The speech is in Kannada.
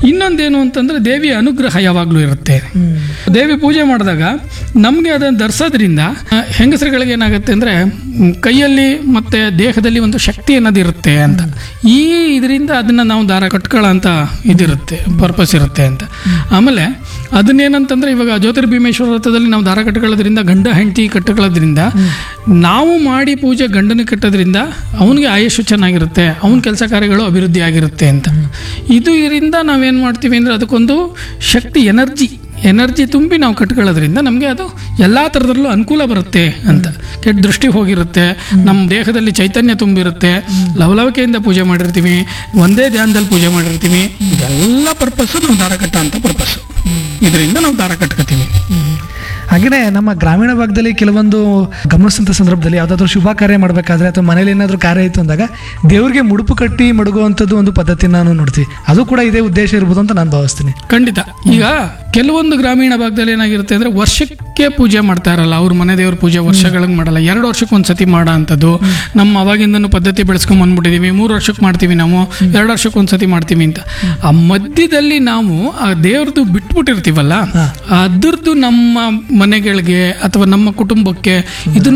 ಇನ್ನೊಂದೇನು ಅಂತಂದ್ರೆ ದೇವಿಯ ಅನುಗ್ರಹ ಯಾವಾಗಲೂ ಇರುತ್ತೆ ದೇವಿ ಪೂಜೆ ಮಾಡಿದಾಗ ನಮಗೆ ಅದನ್ನು ಧರಿಸೋದ್ರಿಂದ ಆ, ಹೆಂಗಸರುಗಳಿಗೆ ಏನಾಗುತ್ತೆ ಅಂದರೆ ಕೈಯಲ್ಲಿ ಮತ್ತು ದೇಹದಲ್ಲಿ ಒಂದು ಶಕ್ತಿ ಅನ್ನೋದಿರುತ್ತೆ ಅಂತ ಈ ಇದರಿಂದ ಅದನ್ನು ನಾವು ದಾರ ಕಟ್ಕೊಳ್ಳೋ ಅಂತ ಇದಿರುತ್ತೆ ಪರ್ಪಸ್ ಇರುತ್ತೆ ಅಂತ ಆಮೇಲೆ ಅದನ್ನೇನಂತಂದ್ರೆ ಇವಾಗ ಜ್ಯೋತಿರ್ಭೀಮೇಶ್ವರ ವ್ರತದಲ್ಲಿ ನಾವು ದಾರ ಕಟ್ಕೊಳ್ಳೋದ್ರಿಂದ ಗಂಡ ಹೆಂಡತಿ ಕಟ್ಕೊಳ್ಳೋದ್ರಿಂದ ನಾವು ಮಾಡಿ ಪೂಜೆ ಗಂಡನ ಕಟ್ಟೋದ್ರಿಂದ ಅವನಿಗೆ ಆಯುಷು ಚೆನ್ನಾಗಿರುತ್ತೆ ಅವನ ಕೆಲಸ ಕಾರ್ಯಗಳು ಅಭಿವೃದ್ಧಿ ಆಗಿರುತ್ತೆ ಅಂತ ಇದು ಇದರಿಂದ ನಾವೇನು ಮಾಡ್ತೀವಿ ಅಂದರೆ ಅದಕ್ಕೊಂದು ಶಕ್ತಿ ಎನರ್ಜಿ ಎನರ್ಜಿ ತುಂಬಿ ನಾವು ಕಟ್ಕೊಳ್ಳೋದ್ರಿಂದ ನಮಗೆ ಅದು ಎಲ್ಲ ಥರದಲ್ಲೂ ಅನುಕೂಲ ಬರುತ್ತೆ ಅಂತ ಕೆಟ್ಟ ದೃಷ್ಟಿ ಹೋಗಿರುತ್ತೆ ನಮ್ಮ ದೇಹದಲ್ಲಿ ಚೈತನ್ಯ ತುಂಬಿರುತ್ತೆ ಲವಲವಿಕೆಯಿಂದ ಪೂಜೆ ಮಾಡಿರ್ತೀವಿ ಒಂದೇ ಧ್ಯಾನದಲ್ಲಿ ಪೂಜೆ ಮಾಡಿರ್ತೀವಿ ಇದೆಲ್ಲ ಪರ್ಪಸ್ಸು ನಾವು ದಾರ ಕಟ್ಟ ಅಂತ ಪರ್ಪಸ್ಸು ಇದರಿಂದ ನಾವು ದಾರ ಕಟ್ಕೋತೀವಿ ಹಾಗೆಯೇ ನಮ್ಮ ಗ್ರಾಮೀಣ ಭಾಗದಲ್ಲಿ ಕೆಲವೊಂದು ಗಮನಿಸಿದಂಥ ಸಂದರ್ಭದಲ್ಲಿ ಯಾವುದಾದ್ರೂ ಶುಭ ಕಾರ್ಯ ಮಾಡಬೇಕಾದ್ರೆ ಅಥವಾ ಮನೇಲಿ ಏನಾದರೂ ಕಾರ್ಯ ಇತ್ತು ಅಂದಾಗ ದೇವ್ರಿಗೆ ಮುಡುಪು ಕಟ್ಟಿ ಮಡಗುವಂಥದ್ದು ಒಂದು ಪದ್ಧತಿ ನಾನು ನೋಡ್ತೀವಿ ಅದು ಕೂಡ ಇದೇ ಉದ್ದೇಶ ಇರ್ಬೋದು ಅಂತ ನಾನು ಭಾವಿಸ್ತೀನಿ ಖಂಡಿತ ಈಗ ಕೆಲವೊಂದು ಗ್ರಾಮೀಣ ಭಾಗದಲ್ಲಿ ಏನಾಗಿರುತ್ತೆ ಅಂದ್ರೆ ವರ್ಷಕ್ಕೆ ಪೂಜೆ ಮಾಡ್ತಾ ಇರಲ್ಲ ಅವ್ರ ಮನೆ ದೇವ್ರ ಪೂಜೆ ವರ್ಷಗಳಿಗೆ ಮಾಡಲ್ಲ ಎರಡು ವರ್ಷಕ್ಕೆ ಒಂದ್ಸತಿ ಮಾಡೋ ಅಂಥದ್ದು ನಮ್ಮ ಅವಾಗಿಂದನೂ ಪದ್ಧತಿ ಬೆಳೆಸ್ಕೊಂಡ್ ಬಂದ್ಬಿಟ್ಟಿದೀವಿ ಮೂರು ವರ್ಷಕ್ಕೆ ಮಾಡ್ತೀವಿ ನಾವು ಎರಡು ವರ್ಷಕ್ಕೆ ಒಂದ್ಸತಿ ಮಾಡ್ತೀವಿ ಅಂತ ಆ ಮಧ್ಯದಲ್ಲಿ ನಾವು ಆ ದೇವ್ರದ್ದು ಬಿಟ್ಬಿಟ್ಟಿರ್ತೀವಲ್ಲ ಅದ್ರದ್ದು ನಮ್ಮ ಮನೆಗಳಿಗೆ ಅಥವಾ ನಮ್ಮ ಕುಟುಂಬಕ್ಕೆ ಇದನ್ನ